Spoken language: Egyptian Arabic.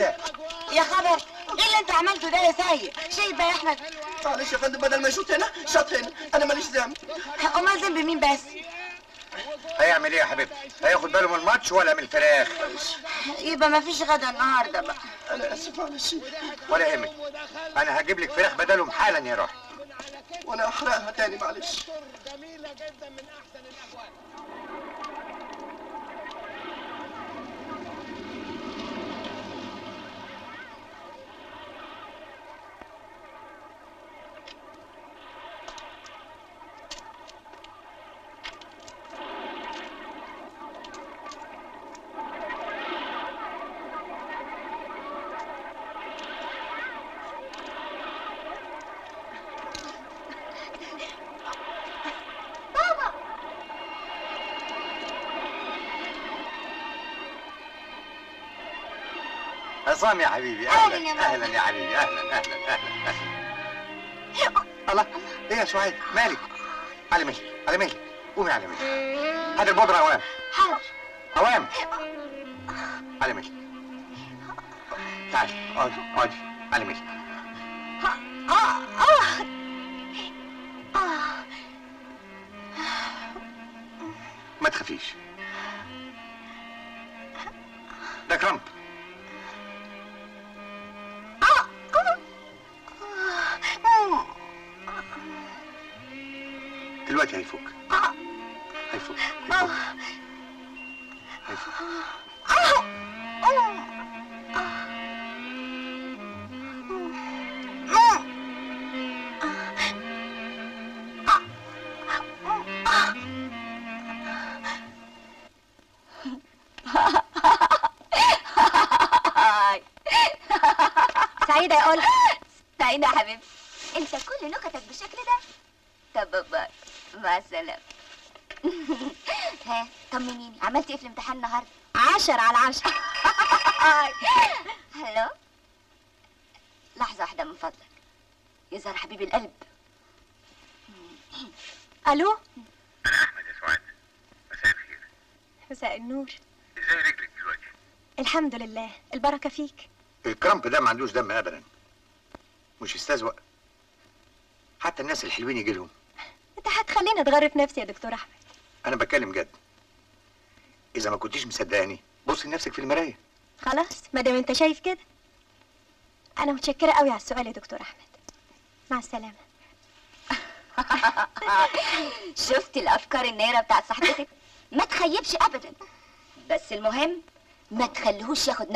ده يا خبر ايه اللي انت عملته ده يا سيد شايف بقى يا احمد معلش يا فندم بدل ما يشوط هنا شاط هنا انا ماليش ذنب امال ذنب مين بس هيعمل ايه يا حبيبتي هياخد باله من الماتش ولا من الفراخ يبقى ما فيش غدا النهارده بقى انا اسف معلش ولا يهمك انا هجيب لك فراخ بدلهم حالا يا روحي وانا احرقها تاني معلش عصام يا حبيبي أهلاً اهلا يا بابا. اهلا يا حبيبي اهلا اهلا اهلا اهلا الله ايه يا سعاد مالك على مهلك على مهلك قومي على مهلك هات البودره اوام حاضر اوام على مهلك تعالي اقعدي اقعدي على مهلك اه اه اه ما تخافيش ده كرامب دلوقتي هيفك هيفك هيفك هيفك سعيدة يا قول سعيدة يا حبيبتي انت كل نكتك بالشكل ده طب باي مع السلامة ها طمنيني عملتي ايه في الامتحان النهارده؟ عشر على عشر هلو لحظة واحدة من فضلك يظهر حبيب القلب الو انا احمد يا سعاد مساء الخير مساء النور ازاي رجلك دلوقتي الحمد لله البركة فيك الكرامب ده ما عندوش دم ابدا مش يستزوأ حتى الناس الحلوين يجي لهم انت هتخليني اتغرف نفسي يا دكتور احمد انا بتكلم جد اذا ما كنتيش مصدقاني بصي لنفسك في المرايه خلاص ما دام انت شايف كده انا متشكرة قوي على السؤال يا دكتور احمد مع السلامة شفتي الافكار النيره بتاعت صاحبتك ما تخيبش ابدا بس المهم ما تخليهوش ياخد